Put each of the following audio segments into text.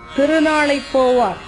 திருநாளை போவார்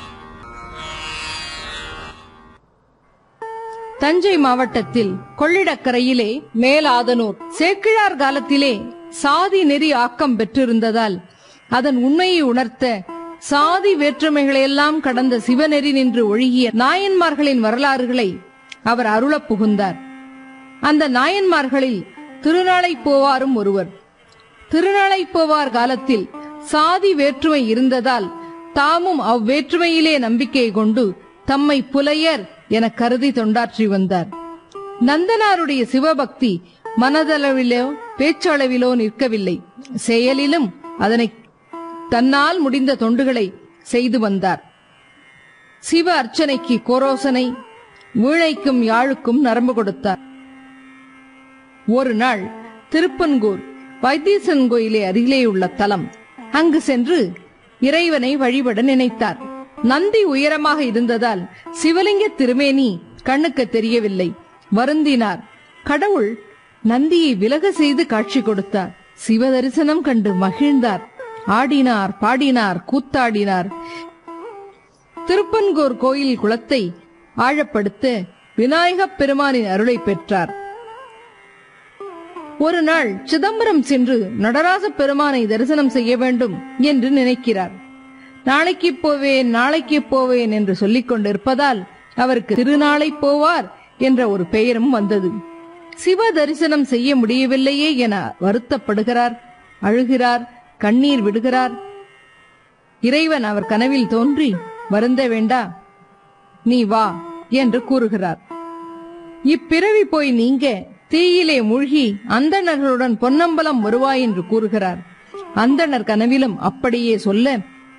தஞ்சை மாவட்டத்தில் கொள்ளிடக்கரையிலே மேலாதனூர் சேக்கிழார் காலத்திலே சாதி நெறி ஆக்கம் பெற்றிருந்ததால் அதன் உண்மையை உணர்த்த சாதி வேற்றுமைகளையெல்லாம் கடந்த சிவநெறி நின்று ஒழுகிய நாயன்மார்களின் வரலாறுகளை அவர் அருளப் புகுந்தார் அந்த நாயன்மார்களில் திருநாளை போவாரும் ஒருவர் திருநாளை போவார் காலத்தில் சாதி வேற்றுமை இருந்ததால் தாமும் அவ்வேற்றுமையிலே நம்பிக்கை கொண்டு தம்மை புலையர் என கருதி தொண்டாற்றி வந்தார் நந்தனாருடைய சிவபக்தி மனதளவிலோ பேச்சளவிலோ நிற்கவில்லை செயலிலும் அதனை தன்னால் முடிந்த தொண்டுகளை செய்து வந்தார் சிவ அர்ச்சனைக்கு கோரோசனை வீணைக்கும் யாழுக்கும் நரம்பு கொடுத்தார் ஒரு நாள் திருப்பன்கூர் வைத்தீசன் கோயிலே அருகிலே உள்ள தலம் அங்கு சென்று இறைவனை வழிபட நினைத்தார் நந்தி உயரமாக இருந்ததால் சிவலிங்க திருமேனி கண்ணுக்கு தெரியவில்லை வருந்தினார் கடவுள் நந்தியை விலக செய்து காட்சி கொடுத்தார் சிவ தரிசனம் கண்டு மகிழ்ந்தார் ஆடினார் பாடினார் கூத்தாடினார் திருப்பன்கூர் கோயில் குளத்தை ஆழப்படுத்த விநாயகப் பெருமானின் அருளை பெற்றார் ஒரு நாள் சிதம்பரம் சென்று நடராச பெருமானை தரிசனம் செய்ய வேண்டும் என்று நினைக்கிறார் நாளைக்கு போவேன் நாளைக்கு போவேன் என்று சொல்லிக் கொண்டிருப்பதால் அவருக்கு திருநாளை போவார் என்ற ஒரு பெயரும் வந்தது சிவ தரிசனம் செய்ய முடியவில்லையே என வருத்தப்படுகிறார் அழுகிறார் கண்ணீர் விடுகிறார் இறைவன் அவர் கனவில் தோன்றி வருந்த வேண்டா நீ வா என்று கூறுகிறார் இப்பிறவி போய் நீங்க தீயிலே மூழ்கி அந்தணர்களுடன் பொன்னம்பலம் வருவாய் என்று கூறுகிறார் அந்தணர் கனவிலும் அப்படியே சொல்ல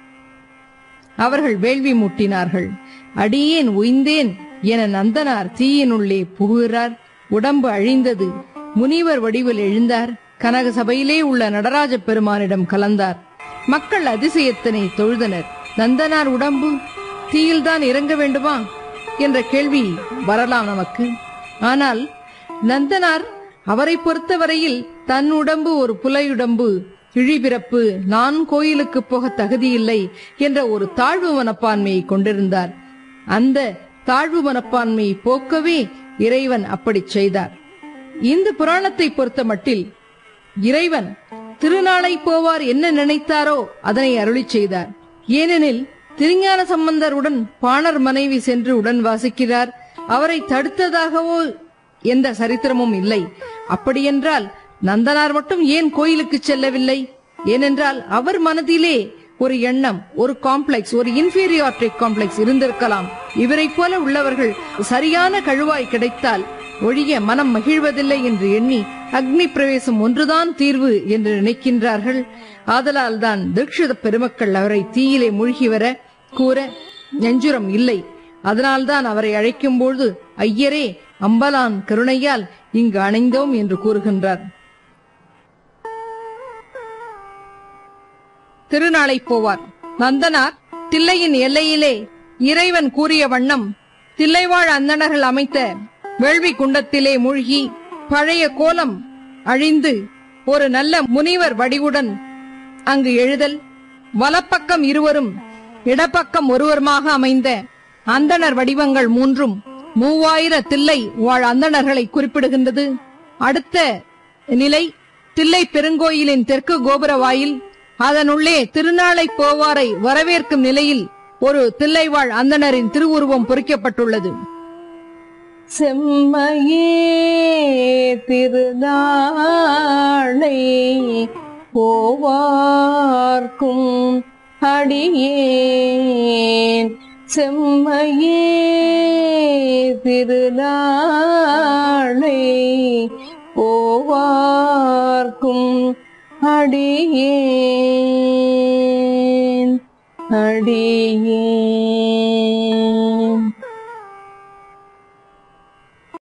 அவர்கள் வேள்வி மூட்டினார்கள் அடியேன் உய்ந்தேன் என நந்தனார் தீயினுள்ளே புகுகிறார் உடம்பு அழிந்தது முனிவர் வடிவில் எழுந்தார் கனக சபையிலே உள்ள நடராஜ பெருமானிடம் கலந்தார் மக்கள் அதிசயத்தினை தொழுதனர் நந்தனார் உடம்பு தீயில்தான் இறங்க வேண்டுமா என்ற கேள்வி வரலாம் நமக்கு ஆனால் நந்தனார் அவரை பொறுத்தவரையில் தன் உடம்பு ஒரு புலையுடம்பு இழிபிறப்பு நான் கோயிலுக்கு போக தகுதியில்லை என்ற ஒரு தாழ்வு மனப்பான்மையை கொண்டிருந்தார் அந்த தாழ்வு மனப்பான்மையை போக்கவே இறைவன் அப்படிச் செய்தார் இந்த புராணத்தை பொறுத்த மட்டில் இறைவன் திருநாளை போவார் என்ன நினைத்தாரோ அதனை அருளிச் செய்தார் ஏனெனில் திருஞான சம்பந்தருடன் பாணர் மனைவி சென்று உடன் வாசிக்கிறார் அவரை தடுத்ததாகவோ எந்த சரித்திரமும் இல்லை அப்படியென்றால் நந்தனார் மட்டும் ஏன் கோயிலுக்கு செல்லவில்லை ஏனென்றால் அவர் மனதிலே ஒரு எண்ணம் ஒரு காம்ப்ளெக்ஸ் ஒரு இன்ஃபீரியாரிட்டி காம்ப்ளெக்ஸ் இருந்திருக்கலாம் இவரைப் போல உள்ளவர்கள் சரியான கழுவாய் கிடைத்தால் ஒழிய மனம் மகிழ்வதில்லை என்று எண்ணி அக்னி பிரவேசம் ஒன்றுதான் தீர்வு என்று நினைக்கின்றார்கள் ஆதலால் தான் தீட்சித பெருமக்கள் அவரை தீயிலே மூழ்கி வர கூற நெஞ்சுரம் இல்லை அதனால்தான் அவரை அழைக்கும் பொழுது ஐயரே அம்பலான் கருணையால் இங்கு அணைந்தோம் என்று கூறுகின்றார் திருநாளை போவார் நந்தனார் தில்லையின் எல்லையிலே இறைவன் கூறிய வண்ணம் தில்லைவாழ் அந்தணர்கள் அமைத்த வேள்வி குண்டத்திலே மூழ்கி பழைய கோலம் அழிந்து ஒரு நல்ல முனிவர் வடிவுடன் அங்கு எழுதல் வலப்பக்கம் இருவரும் இடப்பக்கம் ஒருவருமாக அமைந்த அந்தணர் வடிவங்கள் மூன்றும் மூவாயிர தில்லை வாழ் அந்தணர்களை குறிப்பிடுகின்றது அடுத்த நிலை தில்லை பெருங்கோயிலின் தெற்கு கோபுர வாயில் அதனுள்ளே திருநாளை போவாரை வரவேற்கும் நிலையில் ஒரு தில்லைவாழ் அந்தணரின் திருவுருவம் பொறிக்கப்பட்டுள்ளது செம்மையே திருநாளை போவார்க்கும் அடியேன் செம்மையே திருநாளை போவார்க்கும் அடியேன் அடியேன்